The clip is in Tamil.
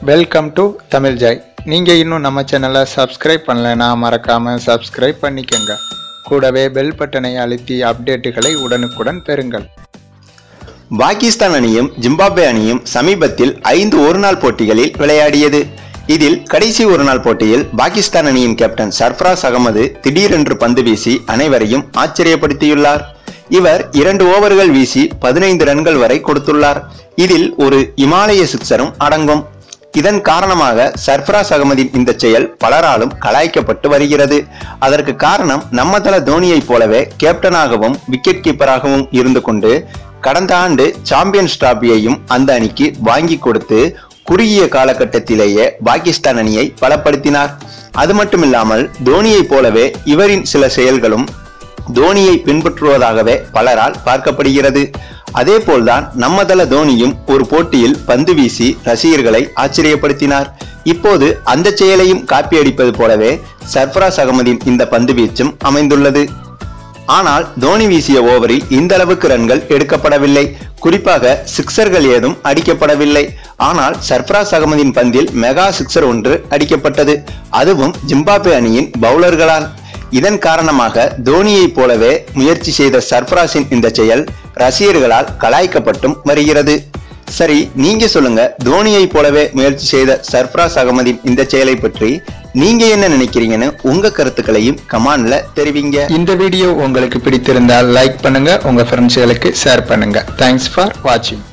வெல்கம் டு தமிழ் ஜாய் நீங்கள் இன்னும் நம்ம சேனலை சப்ஸ்கிரைப் பண்ணலைன்னா மறக்காமல் சப்ஸ்கிரைப் பண்ணிக்கோங்க கூடவே பெல் பட்டனை அழுத்தி அப்டேட்டுகளை உடனுக்குடன் பெறுங்கள் பாகிஸ்தான் அணியும் ஜிம்பாப்வே அணியும் சமீபத்தில் ஐந்து ஒருநாள் போட்டிகளில் விளையாடியது இதில் கடைசி ஒருநாள் போட்டியில் பாகிஸ்தான் அணியின் கேப்டன் சர்ஃப்ராஸ் அகமது திடீரென்று பந்து வீசி அனைவரையும் ஆச்சரியப்படுத்தியுள்ளார் இவர் இரண்டு ஓவர்கள் வீசி பதினைந்து ரன்கள் வரை கொடுத்துள்ளார் இதில் ஒரு இமாலய சிக்ஸரும் அடங்கும் இதன் காரணமாக சர்ஃப்ராஸ் அகமதின் இந்த செயல் பலராலும் கலாய்க்கப்பட்டு வருகிறது அதற்கு காரணம் நம்ம தல தோனியைப் போலவே கேப்டனாகவும் விக்கெட் கீப்பராகவும் இருந்து கொண்டு கடந்த ஆண்டு சாம்பியன்ஸ் டிராபியையும் அந்த அணிக்கு வாங்கி கொடுத்து குறுகிய காலகட்டத்திலேயே பாகிஸ்தான் அணியை பலப்படுத்தினார் அது மட்டுமில்லாமல் தோனியைப் போலவே இவரின் சில செயல்களும் தோனியை பின்பற்றுவதாகவே பலரால் பார்க்கப்படுகிறது அதே போல்தான் நம்ம தல தோனியும் ஒரு போட்டியில் பந்து வீசி ரசிகர்களை ஆச்சரியப்படுத்தினார் இப்போது அந்த செயலையும் காப்பியடிப்பது போலவே சர்ஃபராஸ் அகமதின் இந்த பந்து வீச்சும் அமைந்துள்ளது ஆனால் தோனி வீசிய ஓவரில் இந்த அளவுக்கு ரன்கள் எடுக்கப்படவில்லை குறிப்பாக சிக்சர்கள் ஏதும் அடிக்கப்படவில்லை ஆனால் சர்ஃபராஸ் அகமதின் பந்தில் மெகா சிக்சர் ஒன்று அடிக்கப்பட்டது அதுவும் ஜிம்பாப்வே அணியின் பவுலர்களால் இதன் காரணமாக தோனியைப் போலவே முயற்சி செய்த சர்ஃபராஸின் இந்த செயல் ரசிகர்களால் கலாய்க்கப்பட்டும் வருகிறது சரி நீங்க சொல்லுங்க தோனியை போலவே முயற்சி செய்த சர்ஃபராஸ் அகமதின் இந்த செயலை பற்றி நீங்க என்ன நினைக்கிறீங்கன்னு உங்க கருத்துக்களையும் கமாண்ட்ல தெரிவிங்க இந்த வீடியோ உங்களுக்கு பிடித்திருந்தால் லைக் பண்ணுங்க உங்க ஃப்ரெண்ட்ஸ்களுக்கு ஷேர் பண்ணுங்க தேங்க்ஸ் ஃபார் வாட்சிங்